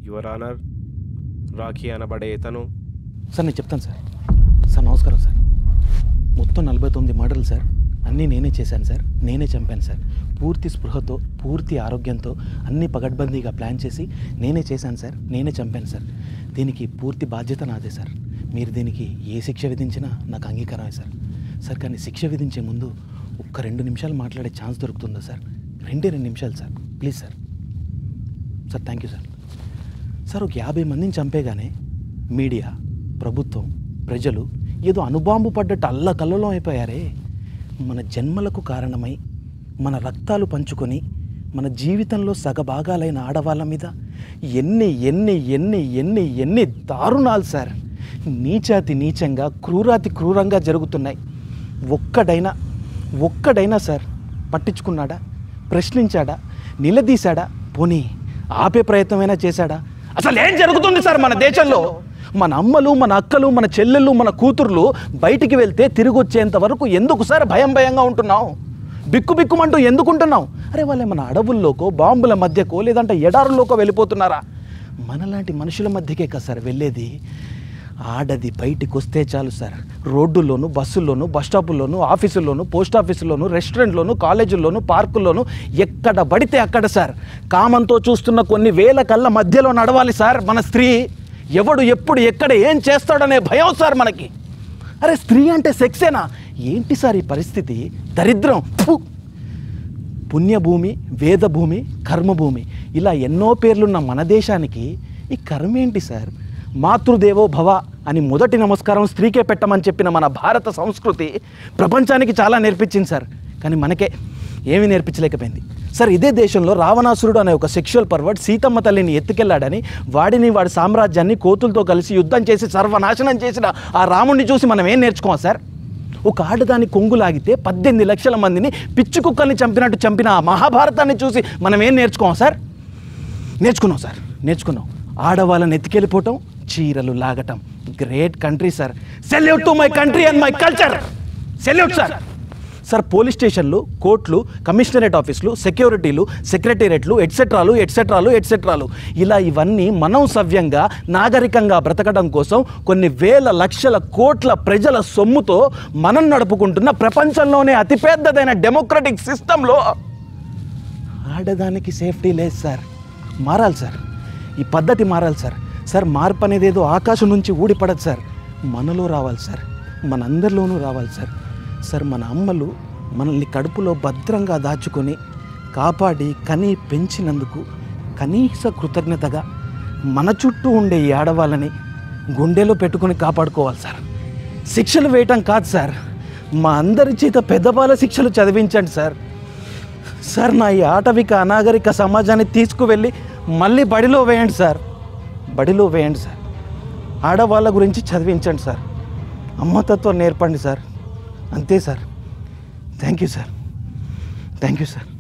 Your honour Rakhi అనబడే ఇతను sir నేను చెప్తాను సార్ సార్ నమస్కారం సార్ మొత్తం నలభై తొమ్మిది మర్డర్లు సార్ అన్నీ నేనే చేశాను సార్ నేనే చంపాను సార్ పూర్తి స్పృహతో పూర్తి ఆరోగ్యంతో అన్ని పగడ్బందీగా ప్లాన్ చేసి నేనే చేశాను సార్ నేనే చంపాను సార్ దీనికి పూర్తి బాధ్యత నాదే సార్ మీరు దీనికి ఏ శిక్ష విధించినా నాకు అంగీకారమే సార్ సార్ కానీ శిక్ష విధించే ముందు ఒక్క రెండు నిమిషాలు మాట్లాడే ఛాన్స్ దొరుకుతుందా సార్ రెండే రెండు నిమిషాలు sir please sir sir thank you sir sir ఒక యాభై మందిని చంపేగానే మీడియా ప్రభుత్వం ప్రజలు ఏదో అనుబాంబు పడ్డట్టు అల్లకల్లలో అయిపోయారే మన జన్మలకు కారణమై మన రక్తాలు పంచుకొని మన జీవితంలో సగభాగాలైన ఆడవాళ్ళ మీద ఎన్ని ఎన్ని ఎన్ని ఎన్ని ఎన్ని దారుణాలు సార్ నీచాతి నీచంగా క్రూరాతి క్రూరంగా జరుగుతున్నాయి ఒక్కడైనా ఒక్కడైనా సార్ పట్టించుకున్నాడా ప్రశ్నించాడా నిలదీశాడా పోనీ ఆపే ప్రయత్నమైనా చేశాడా అసలు ఏం జరుగుతుంది సార్ మన దేశంలో మన అమ్మలు మన అక్కలు మన చెల్లెళ్ళు మన కూతుర్లు బయటికి వెళ్తే తిరిగి వచ్చేంత వరకు ఎందుకు సార్ భయం భయంగా ఉంటున్నావు బిక్కు బిక్కుమంటూ ఎందుకు ఉంటున్నావు అరే వాళ్ళు మన అడవుల్లోకో బాంబుల మధ్యకో లేదంటే ఎడారుల్లోకో వెళ్ళిపోతున్నారా మనలాంటి మనుషుల మధ్యకే కదా సార్ వెళ్ళేది ఆడది బయటికి వస్తే చాలు సార్ రోడ్డుల్లోను బస్సుల్లోను బస్ స్టాపుల్లోను ఆఫీసుల్లోను పోస్ట్ ఆఫీసుల్లోను రెస్టారెంట్లోను కాలేజీల్లోను పార్కుల్లోను ఎక్కడ పడితే అక్కడ సార్ కామంతో చూస్తున్న కొన్ని వేల కళ్ళ మధ్యలో నడవాలి సార్ మన స్త్రీ ఎవడు ఎప్పుడు ఎక్కడ ఏం చేస్తాడనే భయం సార్ మనకి అరే స్త్రీ అంటే సెక్సేనా ఏంటి సార్ ఈ పరిస్థితి దరిద్రం ఫు! పుణ్యభూమి వేదభూమి కర్మభూమి ఇలా ఎన్నో పేర్లున్న మన దేశానికి ఈ కర్మ ఏంటి సార్ మాతృదేవో భవ అని మొదటి నమస్కారం స్త్రీకే పెట్టమని చెప్పిన మన భారత సంస్కృతి ప్రపంచానికి చాలా నేర్పించింది సార్ కానీ మనకే ఏమీ నేర్పించలేకపోయింది సార్ ఇదే దేశంలో రావణాసురుడు అనే ఒక సెక్షువల్ పర్వర్ట్ సీతమ్మ తల్లిని ఎత్తుకెళ్ళాడని వాడిని వాడి సామ్రాజ్యాన్ని కోతులతో కలిసి యుద్ధం చేసి సర్వనాశనం చేసిన ఆ రాముడిని చూసి మనం ఏం నేర్చుకోవాలి సార్ ఒక ఆడదాని కొంగు లాగితే పద్దెనిమిది లక్షల మందిని పిచ్చి కుక్కల్ని చంపినట్టు చంపిన ఆ మహాభారతాన్ని చూసి మనం ఏం నేర్చుకోం సార్ నేర్చుకున్నాం సార్ నేర్చుకున్నాం ఆడవాళ్ళని ఎత్తుకెళ్ళిపోవటం చీరలు లాగటం great country sir salute to my country and my culture salute sir sir police స్టేషన్లు కోర్టులు కమిషనరేట్ ఆఫీసులు సెక్యూరిటీలు సెక్రటేరియట్లు ఎట్సెట్రాలు ఎట్సెట్రాలు ఎట్సెట్రాలు ఇలా ఇవన్నీ మనం సవ్యంగా నాగరికంగా బ్రతకడం కోసం కొన్ని వేల లక్షల కోట్ల ప్రజల సొమ్ముతో మనం నడుపుకుంటున్న ప్రపంచంలోనే అతిపెద్దదైన డెమోక్రటిక్ సిస్టంలో ఆడదానికి సేఫ్టీ లేదు సార్ మారాలి సార్ ఈ పద్ధతి మారాలి సార్ సార్ మార్పు అనేది ఏదో ఆకాశం నుంచి ఊడిపడదు సార్ మనలో రావాలి సార్ మనందరిలోనూ రావాలి సార్ సార్ మన అమ్మలు మనల్ని కడుపులో భద్రంగా దాచుకొని కాపాడి కని పెంచినందుకు కనీస కృతజ్ఞతగా మన చుట్టూ ఉండే ఈ ఆడవాళ్ళని గుండెలో పెట్టుకొని కాపాడుకోవాలి సార్ శిక్షలు వేయటం కాదు సార్ మా అందరి చేత పెద్దవాళ్ళ శిక్షలు చదివించండి సార్ సార్ నా ఈ ఆటవిక అనాగరిక సమాజాన్ని తీసుకువెళ్ళి మళ్ళీ బడిలో వేయండి సార్ బడిలో వేయండి సార్ ఆడవాళ్ళ గురించి చదివించండి సార్ అమ్మతత్వం నేర్పండి సార్ అంతే sir thank you sir thank you sir